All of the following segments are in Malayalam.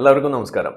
എല്ലാവർക്കും നമസ്കാരം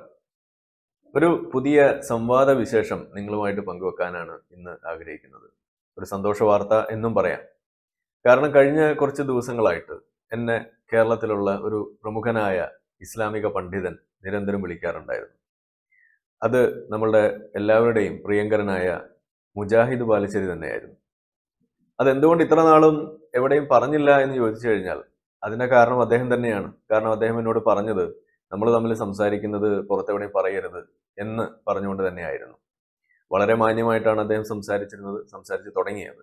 ഒരു പുതിയ സംവാദ വിശേഷം നിങ്ങളുമായിട്ട് പങ്കുവെക്കാനാണ് ഇന്ന് ആഗ്രഹിക്കുന്നത് ഒരു സന്തോഷ വാർത്ത എന്നും പറയാം കാരണം കഴിഞ്ഞ കുറച്ച് ദിവസങ്ങളായിട്ട് എന്നെ കേരളത്തിലുള്ള ഒരു പ്രമുഖനായ ഇസ്ലാമിക പണ്ഡിതൻ നിരന്തരം വിളിക്കാറുണ്ടായിരുന്നു അത് നമ്മളുടെ എല്ലാവരുടെയും പ്രിയങ്കരനായ മുജാഹിദ് ബാലുശ്ശേരി തന്നെയായിരുന്നു അതെന്തുകൊണ്ട് ഇത്ര നാളും എവിടെയും പറഞ്ഞില്ല എന്ന് ചോദിച്ചു കഴിഞ്ഞാൽ അതിന്റെ കാരണം അദ്ദേഹം തന്നെയാണ് കാരണം അദ്ദേഹം എന്നോട് പറഞ്ഞത് നമ്മൾ തമ്മിൽ സംസാരിക്കുന്നത് പുറത്തെവിടെയും പറയരുത് എന്ന് പറഞ്ഞുകൊണ്ട് തന്നെയായിരുന്നു വളരെ മാന്യമായിട്ടാണ് അദ്ദേഹം സംസാരിച്ചിരുന്നത് സംസാരിച്ച് തുടങ്ങിയത്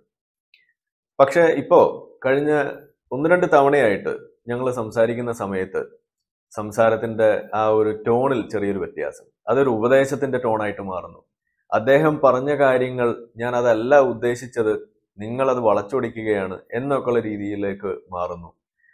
പക്ഷേ ഇപ്പോ കഴിഞ്ഞ ഒന്ന് രണ്ട് തവണയായിട്ട് ഞങ്ങൾ സംസാരിക്കുന്ന സമയത്ത് സംസാരത്തിന്റെ ആ ഒരു ടോണിൽ ചെറിയൊരു വ്യത്യാസം അതൊരു ഉപദേശത്തിന്റെ ടോണായിട്ട് മാറുന്നു അദ്ദേഹം പറഞ്ഞ കാര്യങ്ങൾ ഞാൻ അതല്ല ഉദ്ദേശിച്ചത് നിങ്ങളത് വളച്ചൊടിക്കുകയാണ് എന്നൊക്കെയുള്ള രീതിയിലേക്ക് മാറുന്നു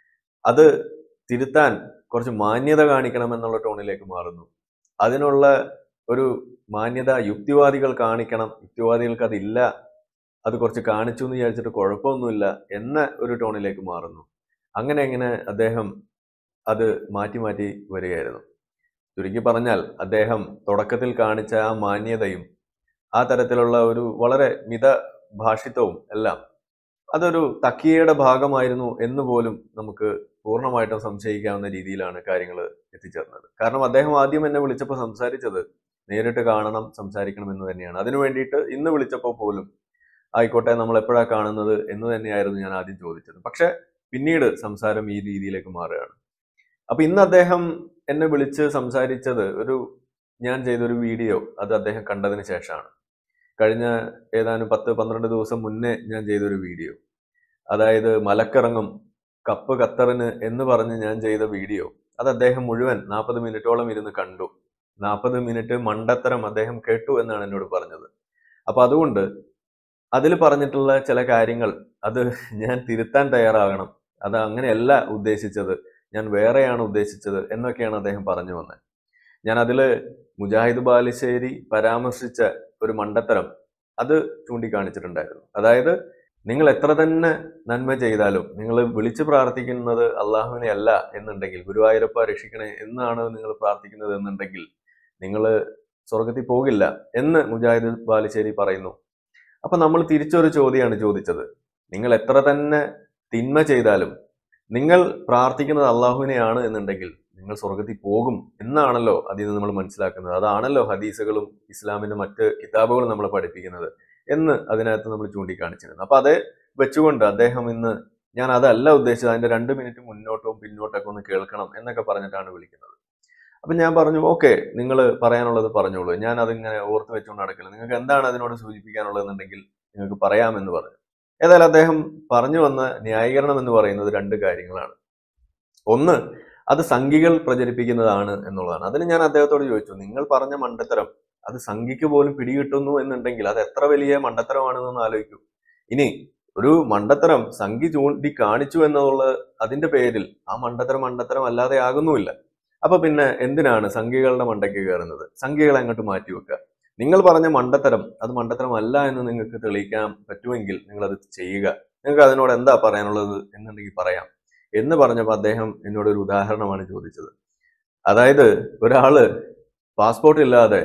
അത് തിരുത്താൻ കുറച്ച് മാന്യത കാണിക്കണം എന്നുള്ള ടോണിലേക്ക് മാറുന്നു അതിനുള്ള ഒരു മാന്യത യുക്തിവാദികൾ കാണിക്കണം യുക്തിവാദികൾക്ക് അതില്ല അത് കുറച്ച് കാണിച്ചു എന്ന് വിചാരിച്ചിട്ട് കുഴപ്പമൊന്നുമില്ല എന്ന ഒരു ടോണിലേക്ക് മാറുന്നു അങ്ങനെ അങ്ങനെ അദ്ദേഹം അത് മാറ്റി മാറ്റി വരികയായിരുന്നു ചുരുക്കി പറഞ്ഞാൽ അദ്ദേഹം തുടക്കത്തിൽ കാണിച്ച ആ മാന്യതയും ആ തരത്തിലുള്ള ഒരു വളരെ മിത ഭാഷിത്വവും എല്ലാം അതൊരു തക്കിയയുടെ ഭാഗമായിരുന്നു എന്ന് പോലും നമുക്ക് പൂർണ്ണമായിട്ടും സംശയിക്കാവുന്ന രീതിയിലാണ് കാര്യങ്ങൾ എത്തിച്ചേർന്നത് കാരണം അദ്ദേഹം ആദ്യം എന്നെ വിളിച്ചപ്പോൾ സംസാരിച്ചത് നേരിട്ട് കാണണം സംസാരിക്കണം എന്ന് തന്നെയാണ് അതിനു വേണ്ടിയിട്ട് ഇന്ന് വിളിച്ചപ്പോൾ പോലും ആയിക്കോട്ടെ നമ്മൾ എപ്പോഴാണ് കാണുന്നത് എന്ന് തന്നെയായിരുന്നു ഞാൻ ആദ്യം ചോദിച്ചത് പക്ഷെ പിന്നീട് സംസാരം ഈ രീതിയിലേക്ക് മാറുകയാണ് അപ്പൊ ഇന്ന് അദ്ദേഹം എന്നെ വിളിച്ച് സംസാരിച്ചത് ഒരു ഞാൻ ചെയ്തൊരു വീഡിയോ അത് അദ്ദേഹം കണ്ടതിന് ശേഷമാണ് കഴിഞ്ഞ ഏതാനും പത്ത് പന്ത്രണ്ട് ദിവസം മുന്നേ ഞാൻ ചെയ്തൊരു വീഡിയോ അതായത് മലക്കിറങ്ങും കപ്പ് ഖത്തറിന് എന്ന് പറഞ്ഞ് ഞാൻ ചെയ്ത വീഡിയോ അത് അദ്ദേഹം മുഴുവൻ നാൽപ്പത് മിനിറ്റോളം ഇരുന്ന് കണ്ടു നാൽപ്പത് മിനിറ്റ് മണ്ടത്തരം അദ്ദേഹം കേട്ടു എന്നാണ് എന്നോട് പറഞ്ഞത് അപ്പൊ അതുകൊണ്ട് അതിൽ പറഞ്ഞിട്ടുള്ള ചില കാര്യങ്ങൾ അത് ഞാൻ തിരുത്താൻ തയ്യാറാകണം അത് അങ്ങനെയല്ല ഉദ്ദേശിച്ചത് ഞാൻ വേറെയാണ് ഉദ്ദേശിച്ചത് എന്നൊക്കെയാണ് അദ്ദേഹം പറഞ്ഞു വന്നത് ഞാൻ അതില് മുജാഹിദ് ബാലുശ്ശേരി പരാമർശിച്ച ഒരു മണ്ടത്തരം അത് ചൂണ്ടിക്കാണിച്ചിട്ടുണ്ടായിരുന്നു അതായത് നിങ്ങൾ എത്ര തന്നെ നന്മ ചെയ്താലും നിങ്ങൾ വിളിച്ചു പ്രാർത്ഥിക്കുന്നത് അള്ളാഹുവിനെ അല്ല എന്നുണ്ടെങ്കിൽ ഗുരുവായൂരപ്പ രക്ഷിക്കണേ എന്നാണ് നിങ്ങൾ പ്രാർത്ഥിക്കുന്നത് എന്നുണ്ടെങ്കിൽ നിങ്ങൾ സ്വർഗത്തിൽ പോകില്ല എന്ന് മുജാഹിദ് ബാലുശ്ശേരി പറയുന്നു അപ്പൊ നമ്മൾ തിരിച്ചൊരു ചോദ്യമാണ് ചോദിച്ചത് നിങ്ങൾ എത്ര തന്നെ തിന്മ ചെയ്താലും നിങ്ങൾ പ്രാർത്ഥിക്കുന്നത് അള്ളാഹുവിനെയാണ് എന്നുണ്ടെങ്കിൽ നിങ്ങൾ സ്വർഗത്തിൽ പോകും എന്നാണല്ലോ അതിൽ നിന്ന് നമ്മൾ മനസ്സിലാക്കുന്നത് അതാണല്ലോ ഹദീസുകളും ഇസ്ലാമിന്റെ മറ്റ് കിതാബുകളും നമ്മളെ പഠിപ്പിക്കുന്നത് എന്ന് അതിനകത്ത് നമ്മൾ ചൂണ്ടിക്കാണിച്ചിരുന്നു അപ്പൊ അത് വെച്ചുകൊണ്ട് അദ്ദേഹം ഇന്ന് ഞാൻ അതല്ല ഉദ്ദേശിച്ചത് അതിന്റെ രണ്ട് മിനിറ്റ് മുന്നോട്ടും പിന്നോട്ടൊക്കെ ഒന്ന് കേൾക്കണം എന്നൊക്കെ പറഞ്ഞിട്ടാണ് വിളിക്കുന്നത് അപ്പൊ ഞാൻ പറഞ്ഞു ഓക്കെ നിങ്ങൾ പറയാനുള്ളത് പറഞ്ഞോളൂ ഞാൻ അതിങ്ങനെ ഓർത്ത് വെച്ചുകൊണ്ട് നടക്കില്ല നിങ്ങൾക്ക് എന്താണ് അതിനോട് സൂചിപ്പിക്കാനുള്ളതെന്നുണ്ടെങ്കിൽ നിങ്ങൾക്ക് പറയാമെന്ന് പറഞ്ഞു ഏതായാലും അദ്ദേഹം പറഞ്ഞു വന്ന ന്യായീകരണം എന്ന് പറയുന്നത് രണ്ട് കാര്യങ്ങളാണ് ഒന്ന് അത് സംഘികൾ പ്രചരിപ്പിക്കുന്നതാണ് എന്നുള്ളതാണ് അതിന് ഞാൻ അദ്ദേഹത്തോട് ചോദിച്ചു നിങ്ങൾ പറഞ്ഞ മണ്ടത്തരം അത് സംഘിക്ക് പോലും പിടികിട്ടുന്നു എന്നുണ്ടെങ്കിൽ അത് എത്ര വലിയ മണ്ടത്തരമാണെന്നൊന്ന് ആലോചിക്കൂ ഇനി ഒരു മണ്ടത്തരം സംഘി ചൂണ്ടി കാണിച്ചു എന്നുള്ള അതിന്റെ പേരിൽ ആ മണ്ടത്തരം മണ്ടത്തരം അല്ലാതെ ആകുന്നുമില്ല അപ്പൊ പിന്നെ എന്തിനാണ് സംഘികളുടെ മണ്ടയ്ക്ക് കയറുന്നത് സംഘികളെ അങ്ങോട്ട് മാറ്റി വെക്കുക നിങ്ങൾ പറഞ്ഞ മണ്ടത്തരം അത് മണ്ടത്തരം അല്ല എന്ന് നിങ്ങൾക്ക് തെളിയിക്കാൻ പറ്റുമെങ്കിൽ നിങ്ങൾ അത് ചെയ്യുക നിങ്ങൾക്ക് അതിനോട് എന്താ പറയാനുള്ളത് എന്നുണ്ടെങ്കിൽ പറയാം എന്ന് പറഞ്ഞപ്പോൾ അദ്ദേഹം എന്നോട് ഒരു ഉദാഹരണമാണ് ചോദിച്ചത് അതായത് ഒരാള് പാസ്പോർട്ട് ഇല്ലാതെ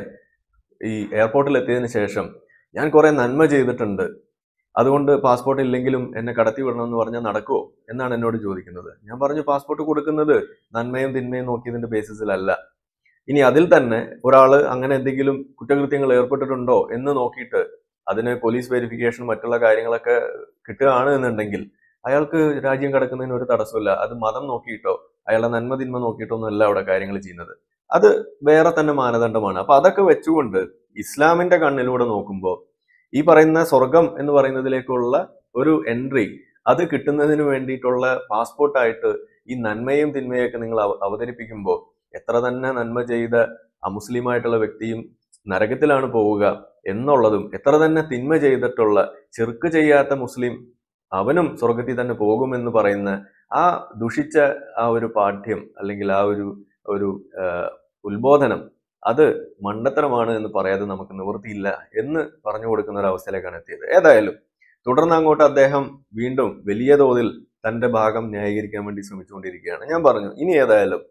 ഈ എയർപോർട്ടിൽ എത്തിയതിനു ശേഷം ഞാൻ കുറെ നന്മ ചെയ്തിട്ടുണ്ട് അതുകൊണ്ട് പാസ്പോർട്ട് ഇല്ലെങ്കിലും എന്നെ കടത്തി വിടണമെന്ന് പറഞ്ഞാൽ നടക്കുമോ എന്നാണ് എന്നോട് ചോദിക്കുന്നത് ഞാൻ പറഞ്ഞു പാസ്പോർട്ട് കൊടുക്കുന്നത് നന്മയും തിന്മയും നോക്കിയതിന്റെ ബേസിസിലല്ല ഇനി അതിൽ തന്നെ ഒരാൾ അങ്ങനെ എന്തെങ്കിലും കുറ്റകൃത്യങ്ങൾ ഏർപ്പെട്ടിട്ടുണ്ടോ എന്ന് നോക്കിയിട്ട് അതിന് പോലീസ് വെരിഫിക്കേഷൻ മറ്റുള്ള കാര്യങ്ങളൊക്കെ കിട്ടുകയാണ് എന്നുണ്ടെങ്കിൽ അയാൾക്ക് രാജ്യം കടക്കുന്നതിന് ഒരു തടസ്സമില്ല അത് മതം നോക്കിയിട്ടോ അയാളുടെ നന്മ തിന്മ നോക്കിയിട്ടോ ഒന്നും അല്ല അവിടെ കാര്യങ്ങൾ ചെയ്യുന്നത് അത് വേറെ തന്നെ മാനദണ്ഡമാണ് അപ്പൊ അതൊക്കെ വെച്ചുകൊണ്ട് ഇസ്ലാമിന്റെ കണ്ണിലൂടെ നോക്കുമ്പോൾ ഈ പറയുന്ന സ്വർഗം എന്ന് പറയുന്നതിലേക്കുള്ള ഒരു എൻട്രി അത് കിട്ടുന്നതിന് വേണ്ടിയിട്ടുള്ള പാസ്പോർട്ടായിട്ട് ഈ നന്മയും തിന്മയൊക്കെ നിങ്ങൾ അവ- അവതരിപ്പിക്കുമ്പോൾ എത്ര തന്നെ നന്മ ചെയ്ത അമുസ്ലിമായിട്ടുള്ള വ്യക്തിയും നരകത്തിലാണ് പോവുക എന്നുള്ളതും എത്ര തന്നെ തിന്മ ചെയ്തിട്ടുള്ള ചെറുക്ക് ചെയ്യാത്ത മുസ്ലിം അവനും സ്വർഗത്തിൽ തന്നെ പോകുമെന്ന് പറയുന്ന ആ ദുഷിച്ച ആ ഒരു പാഠ്യം അല്ലെങ്കിൽ ആ ഒരു ഒരു ആ, ഉത്ബോധനം അത് മണ്ടത്തരമാണ് എന്ന് പറയാതെ നമുക്ക് നിവൃത്തിയില്ല എന്ന് പറഞ്ഞു കൊടുക്കുന്ന ഒരു അവസ്ഥയിലേക്കാണ് എത്തിയത് ഏതായാലും തുടർന്ന് അങ്ങോട്ട് അദ്ദേഹം വീണ്ടും വലിയ തോതിൽ തന്റെ ഭാഗം ന്യായീകരിക്കാൻ വേണ്ടി ശ്രമിച്ചുകൊണ്ടിരിക്കുകയാണ് ഞാൻ പറഞ്ഞു ഇനി ഏതായാലും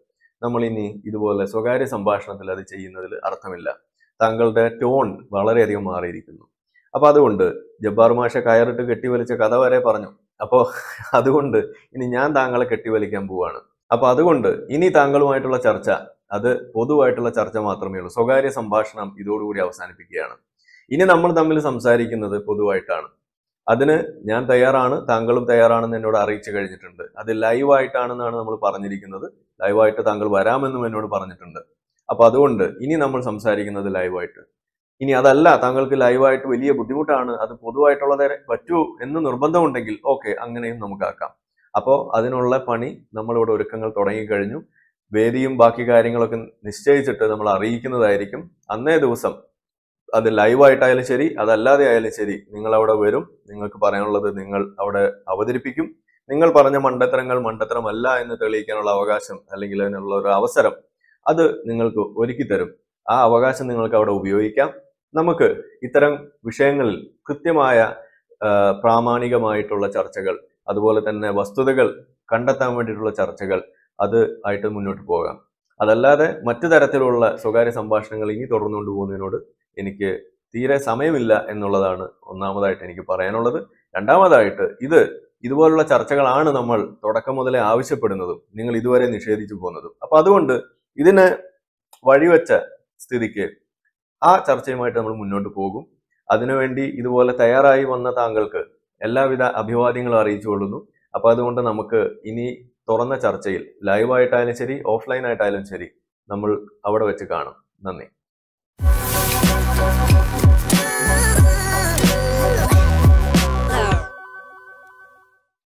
നമ്മൾ ഇനി ഇതുപോലെ സ്വകാര്യ സംഭാഷണത്തിൽ അത് ചെയ്യുന്നതിൽ അർത്ഥമില്ല താങ്കളുടെ ടോൺ വളരെയധികം മാറിയിരിക്കുന്നു അപ്പൊ അതുകൊണ്ട് ജബ്ബാർ മാഷ കയറിട്ട് കെട്ടിവലിച്ച കഥ വരെ പറഞ്ഞു അപ്പോ അതുകൊണ്ട് ഇനി ഞാൻ താങ്കളെ കെട്ടിവലിക്കാൻ പോവാണ് അപ്പൊ അതുകൊണ്ട് ഇനി താങ്കളുമായിട്ടുള്ള ചർച്ച അത് പൊതുവായിട്ടുള്ള ചർച്ച മാത്രമേ ഉള്ളൂ സ്വകാര്യ സംഭാഷണം ഇതോടുകൂടി അവസാനിപ്പിക്കുകയാണ് ഇനി നമ്മൾ തമ്മിൽ സംസാരിക്കുന്നത് പൊതുവായിട്ടാണ് അതിന് ഞാൻ തയ്യാറാണ് താങ്കളും തയ്യാറാണെന്ന് എന്നോട് അറിയിച്ചു കഴിഞ്ഞിട്ടുണ്ട് അത് ലൈവായിട്ടാണെന്നാണ് നമ്മൾ പറഞ്ഞിരിക്കുന്നത് ലൈവായിട്ട് താങ്കൾ വരാമെന്നും എന്നോട് പറഞ്ഞിട്ടുണ്ട് അപ്പൊ അതുകൊണ്ട് ഇനി നമ്മൾ സംസാരിക്കുന്നത് ലൈവായിട്ട് ഇനി അതല്ല താങ്കൾക്ക് ലൈവായിട്ട് വലിയ ബുദ്ധിമുട്ടാണ് അത് പൊതുവായിട്ടുള്ളത് പറ്റൂ എന്ന് നിർബന്ധമുണ്ടെങ്കിൽ ഓക്കെ അങ്ങനെയും നമുക്കാക്കാം അപ്പോൾ അതിനുള്ള പണി നമ്മളിവിടെ ഒരുക്കങ്ങൾ തുടങ്ങിക്കഴിഞ്ഞു വേദിയും ബാക്കി കാര്യങ്ങളൊക്കെ നിശ്ചയിച്ചിട്ട് നമ്മൾ അറിയിക്കുന്നതായിരിക്കും അന്നേ ദിവസം അത് ലൈവായിട്ടായാലും ശരി അതല്ലാതെ ആയാലും ശരി നിങ്ങൾ അവിടെ വരും നിങ്ങൾക്ക് പറയാനുള്ളത് നിങ്ങൾ അവിടെ അവതരിപ്പിക്കും നിങ്ങൾ പറഞ്ഞ മണ്ടത്തരങ്ങൾ മണ്ടത്തരമല്ല എന്ന് തെളിയിക്കാനുള്ള അവകാശം അല്ലെങ്കിൽ അതിനുള്ള ഒരു അവസരം അത് നിങ്ങൾക്ക് ഒരുക്കി തരും ആ അവകാശം നിങ്ങൾക്ക് അവിടെ ഉപയോഗിക്കാം നമുക്ക് ഇത്തരം വിഷയങ്ങളിൽ കൃത്യമായ ആ, പ്രാമാണികമായിട്ടുള്ള ചർച്ചകൾ അതുപോലെ തന്നെ വസ്തുതകൾ കണ്ടെത്താൻ വേണ്ടിയിട്ടുള്ള ചർച്ചകൾ അത് ആയിട്ട് മുന്നോട്ട് പോകാം അതല്ലാതെ മറ്റു തരത്തിലുള്ള സ്വകാര്യ സംഭാഷണങ്ങൾ ഇനി തുടർന്നുകൊണ്ട് പോകുന്നതിനോട് എനിക്ക് തീരെ സമയമില്ല എന്നുള്ളതാണ് ഒന്നാമതായിട്ട് എനിക്ക് പറയാനുള്ളത് രണ്ടാമതായിട്ട് ഇത് ഇതുപോലുള്ള ചർച്ചകളാണ് നമ്മൾ തുടക്കം മുതലേ ആവശ്യപ്പെടുന്നതും നിങ്ങൾ ഇതുവരെ നിഷേധിച്ചു പോകുന്നതും അപ്പൊ അതുകൊണ്ട് ഇതിന് വഴിവെച്ച സ്ഥിതിക്ക് ആ ചർച്ചയുമായിട്ട് നമ്മൾ മുന്നോട്ട് പോകും അതിനുവേണ്ടി ഇതുപോലെ തയ്യാറായി വന്ന താങ്കൾക്ക് എല്ലാവിധ അഭിവാദ്യങ്ങളും അറിയിച്ചു കൊള്ളുന്നു അപ്പൊ അതുകൊണ്ട് നമുക്ക് ഇനി തുറന്ന ചർച്ചയിൽ ലൈവായിട്ടായാലും ശരി ഓഫ്ലൈൻ ആയിട്ടായാലും ശരി നമ്മൾ അവിടെ വെച്ച് കാണും നന്ദി